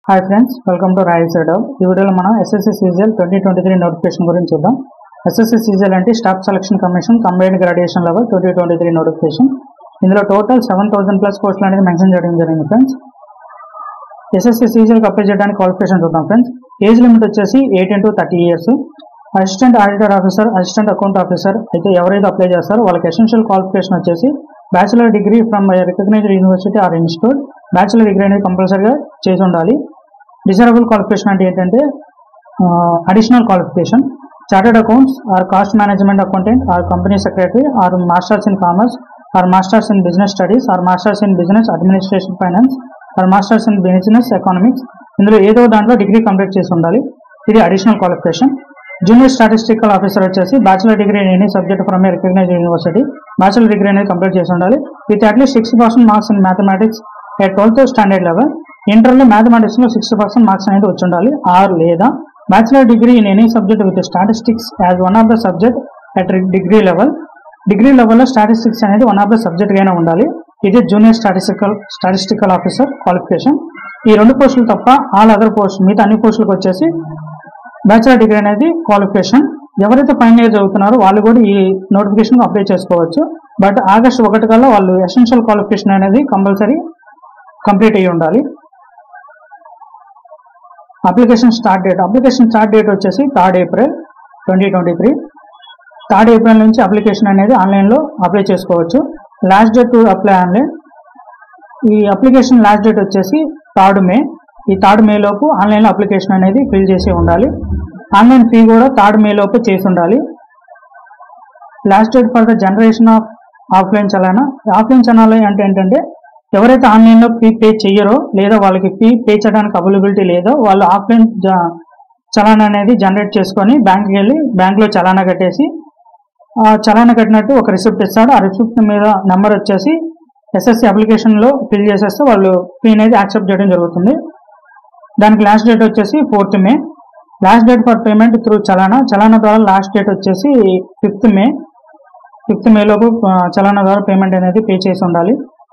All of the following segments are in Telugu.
hi friends welcome to royal side ఈ వీడియోలో మనం SSC CGL twenty twenty three notification గురించి చూద్దాం ఎస్ఎస్సి సీజీఎల్ అంటే staff selection commission combined graduation level twenty twenty three notification ఇందులో టోటల్ సెవెన్ థౌసండ్ ప్లస్ పోస్టులు అనేది మెన్షన్ చేయడం జరిగింది ఫ్రెండ్స్ ఎస్ఎస్సి సీజీఎల్కి అప్లై చేయడానికి క్వాలిఫికేషన్ చూద్దాం ఫ్రెండ్స్ ఏజ్ లిమిట్ వచ్చేసి eighteen to thirty years assistant auditor officer assistant account officer అయితే ఎవరైతే అప్లై చేస్తారో వాళ్ళకి ఎసెన్షియల్ క్వాలిఫికేషన్ వచ్చేసి bachelor degree from recognised university or institute bachelor degree అనేది కంపల్సరీగా చేసి ఉండాలి డిజరబుల్ క్వాలిఫికేషన్ అంటే ఏంటంటే additional qualification chartered accounts or cost management accountant or company secretary or masters in commerce or masters in business studies or masters in business administration finance or masters in business economics ఇందులో ఏదో దాంట్లో డిగ్రీ కంప్లీట్ చేసి ఉండాలి ఇది additional qualification junior statistical officer వచ్చేసి bachelor degree in any subject from a recognise university bachelor degree అనేది కంప్లీట్ చేసి ఉండాలి with at least six percent marks in mathematics at twelfth standard level ఇంటర్లో మ్యాథమెటిక్స్ లో సిక్స్ పర్సెంట్ మార్క్స్ అనేది వచ్చి ఉండాలి ఆర్ లేదా bachelor degree in any subject with statistics as one of the subject at degree level degree లెవెల్లో స్టాటిస్టిక్స్ అనేది వన్ ఆఫ్ ద సబ్జెక్ట్ గానే ఉండాలి ఇది junior statistical statistical officer qualification ఈ రెండు పోస్టులు తప్ప ఆల్ అదర్ పోస్ట్ మిగతా అన్ని పోస్టులకు వచ్చేసి బ్యాచిలర్ డిగ్రీ అనేది క్వాలిఫికేషన్ ఎవరైతే ఫైనల్ ఇయర్ చదువుతున్నారో వాళ్ళు కూడా ఈ నోటిఫికేషన్ అప్లై చేసుకోవచ్చు బట్ ఆగస్ట్ ఒకటి కల్లా వాళ్ళు ఎసెన్షియల్ క్వాలిఫికేషన్ అనేది కంపల్సరీ కంప్లీట్ అయ్యి ఉండాలి application start date application start date వచ్చేసి third April twenty twenty three third April నుంచి అప్లికేషన్ అనేది ఆన్లైన్లో అప్లై చేసుకోవచ్చు last date to apply online ఈ అప్లికేషన్ లాస్ట్ డేట్ వచ్చేసి థర్డ్ మే ఈ థర్డ్ మే లోపు ఆన్లైన్లో అప్లికేషన్ అనేది ఫిల్ చేసి ఉండాలి ఆన్లైన్ ఫీ కూడా థర్డ్ మే లోపు చేసి ఉండాలి last date for the generation of offline challan offline challan అంటే ఏంటంటే ఎవరైతే ఆన్లైన్లో ఫీ పే చెయ్యరో లేదా వాళ్ళకి ఫీ పే చేయడానికి అవైలబిలిటీ లేదో వాళ్ళు ఆఫ్లైన్ చలానా అనేది జనరేట్ చేసుకొని బ్యాంక్కి వెళ్ళి బ్యాంక్లో చలానా కట్టేసి ఆ చలానా కట్టినట్టు ఒక రిసిప్ట్ ఇస్తాడు ఆ రిసిప్ట్ మీద నెంబర్ వచ్చేసి ఎస్ఎస్సి అప్లికేషన్లో ఫిల్ చేసేస్తే వాళ్ళు ఫీ అనేది యాక్సెప్ట్ చేయడం జరుగుతుంది దానికి లాస్ట్ డేట్ వచ్చేసి fourth May last date for payment through challan challan ద్వారా లాస్ట్ డేట్ వచ్చేసి ఫిఫ్త్ మే ఫిఫ్త్ మే లోపు చలానా ద్వారా పేమెంట్ అనేది పే చేసి ఉండాలి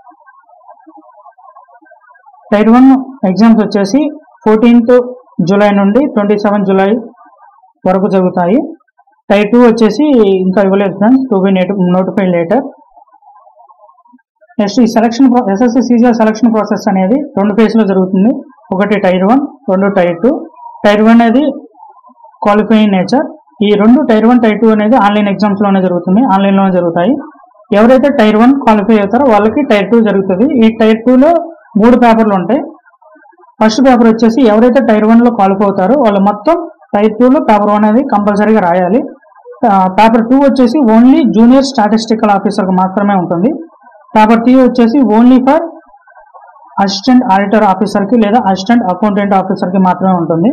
టైర్ వన్ ఎగ్జామ్స్ వచ్చేసి ఫోర్టీన్త్ జూలై నుండి ట్వంటీ సెవెన్ జూలై వరకు జరుగుతాయి టైర్ టూ వచ్చేసి ఇంకా ఇవ్వలేదు friends to be notified later next ఈ selection SSC CGR selection process అనేది రెండు ఫేజ్లో జరుగుతుంది ఒకటి టైర్ వన్ రెండు టైర్ టూ టైర్ వన్ అనేది క్వాలిఫైయింగ్ నేచర్ ఈ రెండు టైర్ వన్ టైర్ టూ అనేది ఆన్లైన్ ఎగ్జామ్స్లోనే జరుగుతుంది ఆన్లైన్లోనే జరుగుతాయి ఎవరైతే టైర్ వన్ క్వాలిఫై అవుతారో వాళ్ళకి టైర్ టూ జరుగుతుంది ఈ టైర్ టూలో మూడు పేపర్లు ఉంటాయి ఫస్ట్ పేపర్ వచ్చేసి ఎవరైతే టైర్ వన్లో క్వాలిఫై అవుతారో వాళ్ళు మొత్తం టైర్ టూలో పేపర్ వన్ అనేది కంపల్సరీగా రాయాలి పేపర్ టూ వచ్చేసి ఓన్లీ జూనియర్ స్టాటిస్టికల్ ఆఫీసర్కి మాత్రమే ఉంటుంది పేపర్ త్రీ వచ్చేసి ఓన్లీ ఫర్ అసిస్టెంట్ ఆడిటర్ ఆఫీసర్కి లేదా అసిస్టెంట్ అకౌంటెంట్ ఆఫీసర్కి మాత్రమే ఉంటుంది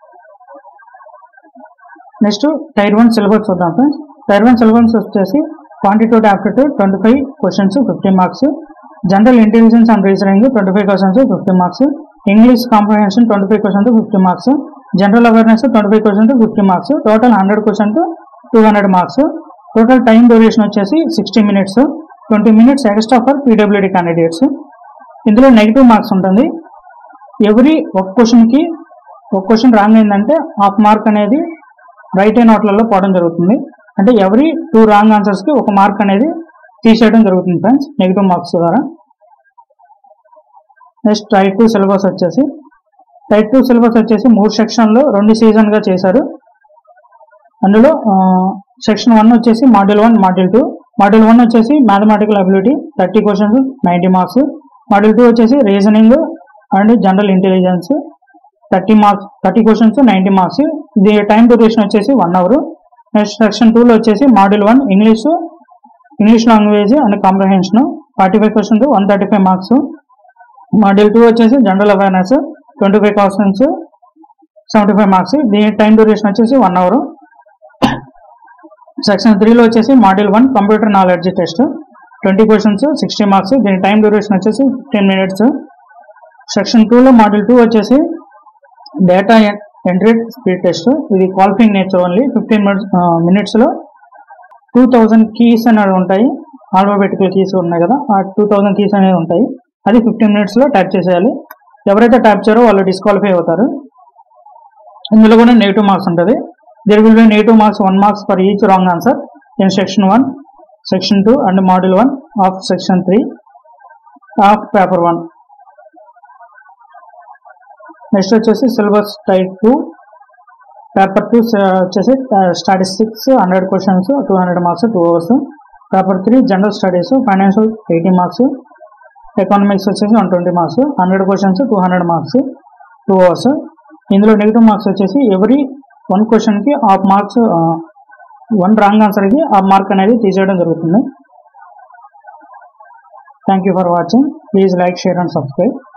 నెక్స్ట్ టైర్ వన్ సిలబస్ చూద్దాం ఫ్రెండ్స్ టైర్ వన్ సిలబస్ వచ్చేసి quantitative aptitude twenty five questions fifty marks general intelligence and reasoning twenty five questions fifty marks English comprehension twenty five questions fifty marks general awareness twenty five questions fifty marks total hundred question two hundred marks total time duration వచ్చేసి sixty minutes twenty minutes extra for పీడబ్ల్యూడి క్యాండిడేట్స్ ఇందులో నెగిటివ్ మార్క్స్ ఉంటుంది ఎవ్రీ ఒక క్వశ్చన్కి ఒక క్వశ్చన్ రాంగ్ అయిందంటే హాఫ్ మార్క్ అనేది రైట్ అయిన నోట్లలో పోవడం జరుగుతుంది అంటే ఎవ్రీ టూ రాంగ్ ఆన్సర్స్కి ఒక మార్క్ అనేది తీసేయడం జరుగుతుంది ఫ్రెండ్స్ నెగిటివ్ మార్క్స్ ద్వారా నెక్స్ట్ టైప్ టూ సిలబస్ వచ్చేసి టైప్ టూ సిలబస్ వచ్చేసి మూడు సెక్షన్లో రెండు సీజన్గా చేశారు అందులో సెక్షన్ వన్ వచ్చేసి module one module two module one వచ్చేసి mathematical ability thirty questions ninety marks module two వచ్చేసి reasoning and general intelligence thirty marks thirty questions ninety marks ఇది టైం డ్యూరేషన్ వచ్చేసి వన్ అవర్ నెక్స్ట్ సెక్షన్ టూలో వచ్చేసి module one English English language and comprehension forty five questions one thirty five marks module two వచ్చేసి general awareness twenty five questions seventy five marks దీని టైం డ్యూరేషన్ వచ్చేసి వన్ అవర్ సెక్షన్ త్రీలో వచ్చేసి module one computer knowledge test twenty questions sixty marks దీని టైం డ్యూరేషన్ వచ్చేసి ఫిఫ్టీన్ మినిట్స్ సెక్షన్ టూలో మాడ్యూల్ టూ వచ్చేసి డేటా ఎంట్రీ స్పీడ్ టెస్ట్ ఇది qualifying nature only fifteen minutes మినిట్స్లో టూ థౌజండ్ కీస్ అనేవి ఉంటాయి ఆల్ఫాబెటికల్ కీస్ ఉన్నాయి కదా ఆ టూ థౌజండ్ కీస్ అనేవి ఉంటాయి అది ఫిఫ్టీన్ మినిట్స్లో టైప్ చేసేయాలి ఎవరైతే ట్యాప్ చేయరో వాళ్ళు డిస్క్వాలిఫై అవుతారు ఇందులో కూడా నెగిటివ్ మార్క్స్ ఉంటుంది there will be negative marks one marks for each wrong answer in section one section two and module one of section three of paper one next వచ్చేసి syllabus type two paper two వచ్చేసి statistics hundred questions two hundred marks two hours paper three general studies financial eighty marks economics వచ్చేసి one twenty marks hundred questions two hundred marks two hours ఇందులో నెగిటివ్ మార్క్స్ వచ్చేసి ఎవ్రీ వన్ క్వశ్చన్కి హాఫ్ మార్క్స్ వన్ రాంగ్ ఆన్సర్కి హాఫ్ మార్క్ అనేది తీసేయడం జరుగుతుంది thank you for watching please like share and subscribe